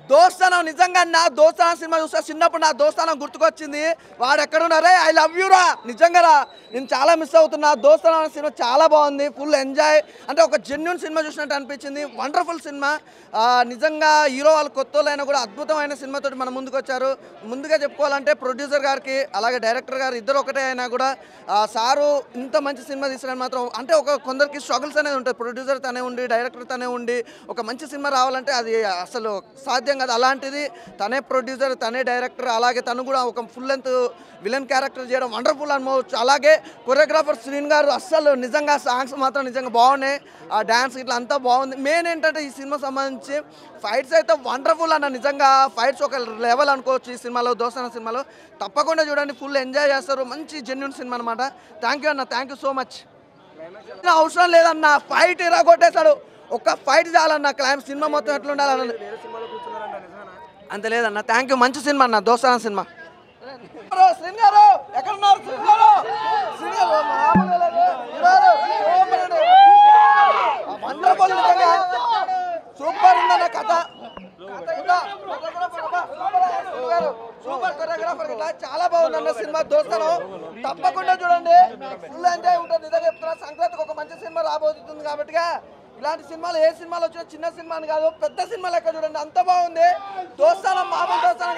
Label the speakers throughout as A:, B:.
A: దోస్తానం నిజంగా నా దోస్తానం సినిమా చూస్తే చిన్నప్పుడు నా దోస్తానం గుర్తుకొచ్చింది వాడు ఎక్కడున్నారే ఐ లవ్ యూ రా నిజంగా రా నేను చాలా మిస్ అవుతున్నా దోస్తానం అనే సినిమా చాలా బాగుంది ఫుల్ ఎంజాయ్ అంటే ఒక జెన్యున్ సినిమా చూసినట్టు అనిపించింది వండర్ఫుల్ సినిమా ఆ, నిజంగా హీరో వాళ్ళు కొత్త వాళ్ళైనా కూడా అద్భుతమైన సినిమాతో మన ముందుకు వచ్చారు ముందుగా చెప్పుకోవాలంటే ప్రొడ్యూసర్ గారికి అలాగే డైరెక్టర్ గారు ఇద్దరు ఒకటే అయినా కూడా ఆ, సారు ఇంత మంచి సినిమా తీసుకోవడానికి మాత్రం అంటే ఒక కొందరికి స్ట్రగుల్స్ అనేది ఉంటుంది ప్రొడ్యూసర్ తనే ఉండి డైరెక్టర్ తనే ఉండి ఒక మంచి సినిమా రావాలంటే అది అసలు సాధ్యం కాదు అలాంటిది తనే ప్రొడ్యూసర్ తనే డైరెక్టర్ అలాగే తను కూడా ఒక ఫుల్ లెంత్ విలన్ క్యారెక్టర్ చేయడం వండర్ఫుల్ అనుకోవచ్చు అలాగే కొరియోగ్రాఫర్ శ్రీన్ గారు అస్సలు నిజంగా సాంగ్స్ మాత్రం నిజంగా బాగున్నాయి ఆ డ్యాన్స్ ఇట్లా అంతా బాగుంది మెయిన్ ఏంటంటే ఈ సినిమా సంబంధించి ఫైట్స్ అయితే వండర్ఫుల్ అన్న నిజంగా ఫైట్స్ ఒక లెవెల్ అనుకోవచ్చు ఈ సినిమాలో దోస్తాన సినిమాలో తప్పకుండా చూడండి ఫుల్ ఎంజాయ్ చేస్తారు మంచి జెన్యున్ సినిమా అనమాట థ్యాంక్ యూ అన్న థ్యాంక్ యూ సో మచ్ అవసరం లేదన్న ఫైట్ ఇరా కొట్టేశాడు ఒక్క ఫైట్ చాలన్న క్లైమ్ సినిమా మొత్తం ఎట్లా ఉండాలన్న అంత లేదన్న థ్యాంక్ యూ మంచి సినిమా అన్న దోస్తాన సినిమా శ్రీన్ గారు ఎక్కడ ఉన్నారు శ్రీన్ గారు శ్రీన్ గారు మామూలుగా లేదు. ఈరోజు సూపర్ అండి. వండర్ఫుల్ నిజంగా సూపర్ ఉందన్న కథ కథ ఇంకా కొరియోగ్రాఫర్ అబ్బా, సూపర్ అయ్యా శ్రీన్ గారు. సూపర్ కొరియోగ్రాఫర్ ఇట్లా చాలా బాగుందన్న సినిమా దోస్తాను తప్పకుండా చూడండి ఫుల్ ఎంజాయ్ ఉంటుంది నిజంగా చెప్తున్నా సంక్రాంతికి ఒక మంచి సినిమా రాబోతుంది కాబట్టి ఇలాంటి సినిమాలు ఏ సినిమాలు వచ్చినా చిన్న సినిమా అని కాదు పెద్ద సినిమా లెక్క చూడండి అంత బాగుంది దోస్తానం మామూలు దోస్తానం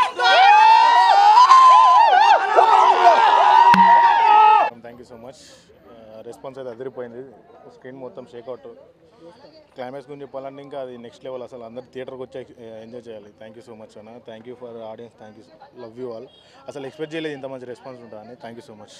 B: thank you so much response అయితే అదిరిపోయింది స్క్రీన్ మొత్తం షేక్అవుట్ క్లైమాక్స్ గురించి చెప్పాలంటే ఇంకా అది నెక్స్ట్ లెవెల్ అసలు అందరు థియేటర్కి వచ్చి ఎంజాయ్ చేయాలి థ్యాంక్ యూ సో మచ్ అన్న thank you for audience thank you love you all అసలు ఎక్స్పెక్ట్ చేయలేదు ఇంత మంచి రెస్పాన్స్ ఉంటుందని థ్యాంక్ యూ సో మచ్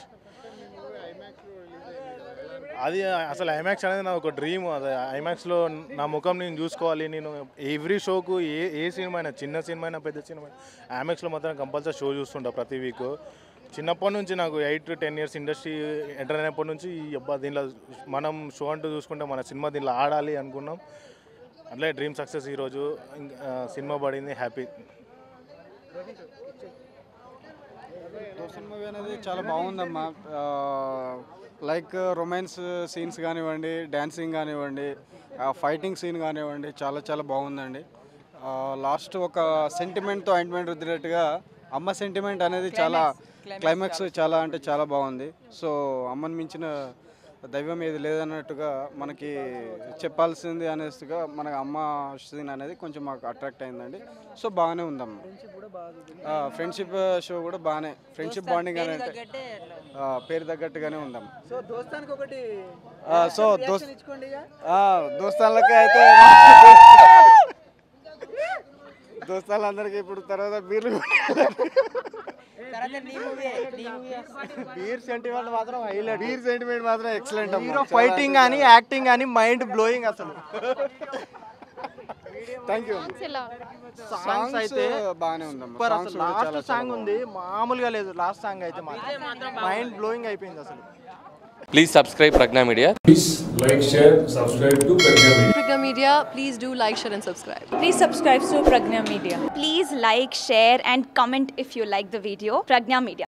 B: అది అసలు ఐమాక్స్ అనేది నా ఒక డ్రీమ్ అది ఐమాక్స్లో నా ముఖం నేను చూసుకోవాలి నేను ఎవ్రీ షోకు ఏ ఏ సినిమా అయినా చిన్న సినిమా అయినా పెద్ద సినిమా అయినా ఐమాక్స్లో మాత్రం కంపల్సరీ షో చూస్తుంటా ప్రతి వీక్ చిన్నప్పటి నుంచి నాకు eight to ten years industry enter అయినప్పటి నుంచి ఈ అబ్బా దీనిలో మనం షో అంటూ చూసుకుంటే మన సినిమా దీనిలో ఆడాలి అనుకున్నాం అట్లే డ్రీమ్ సక్సెస్ ఈరోజు ఇంకా, ఆ, సినిమా పడింది హ్యాపీ
C: దోస్తన్ మూవీ అనేది చాలా బాగుందమ్మా లైక్ రొమాన్స్ సీన్స్ కానివ్వండి డ్యాన్సింగ్ కానివ్వండి ఫైటింగ్ సీన్ కానివ్వండి చాలా చాలా బాగుందండి లాస్ట్ ఒక సెంటిమెంట్తో ఆయింట్మెంట్ రుద్దినట్టుగా అమ్మ సెంటిమెంట్ అనేది చాలా క్లైమాక్స్ చాలా అంటే చాలా బాగుంది సో అమ్మని మించిన దైవం ఏది లేదన్నట్టుగా మనకి చెప్పాల్సింది అనేసిగా మన అమ్మ సీన్ అనేది కొంచెం మాకు అట్రాక్ట్ అయిందండి సో బాగానే ఉందమ్మ ఫ్రెండ్షిప్ షో కూడా బాగానే ఫ్రెండ్షిప్ బాండింగ్ అనేది ఆ, పేరు తగ్గట్టుగానే ఉందమ్మ
A: సో దోస్తానికి ఒకటి
C: ఆ, సో దోస్
A: ఇచ్చుకోండి ఇక.
C: ఆ, దోస్తాన్లకి అయితే దోస్తాలందరికీ ఇప్పుడు తర్వాత బీర్లు
D: బీర్ సెంటిమెంట్ మాత్రం హైలైట్
C: బీర్ సెంటిమెంట్ మాత్రం ఎక్సలెంట్
D: హీరో ఫైటింగ్ కానీ యాక్టింగ్ కానీ మైండ్ బ్లోయింగ్ అసలు
C: థ్యాంక్ యూ
D: సాంగ్స్ అయితే
C: బాగానే ఉందమ్మా
D: సూపర్
C: సాంగ్స్
D: అసలు
C: కూడా చాలా
D: లాస్ట్ సాంగ్ ఉంది మామూలుగా లేదు లాస్ట్ సాంగ్ అయితే మైండ్ బ్లోయింగ్ అయిపోయింది అసలు
E: Please subscribe Pragna Media.
F: Please like, share, subscribe to Pragya Media.
G: Pragya Media, please do like, share, and subscribe.
H: Please subscribe to Pragna Media.
I: Please like, share, and comment if you like the video. Pragna Media.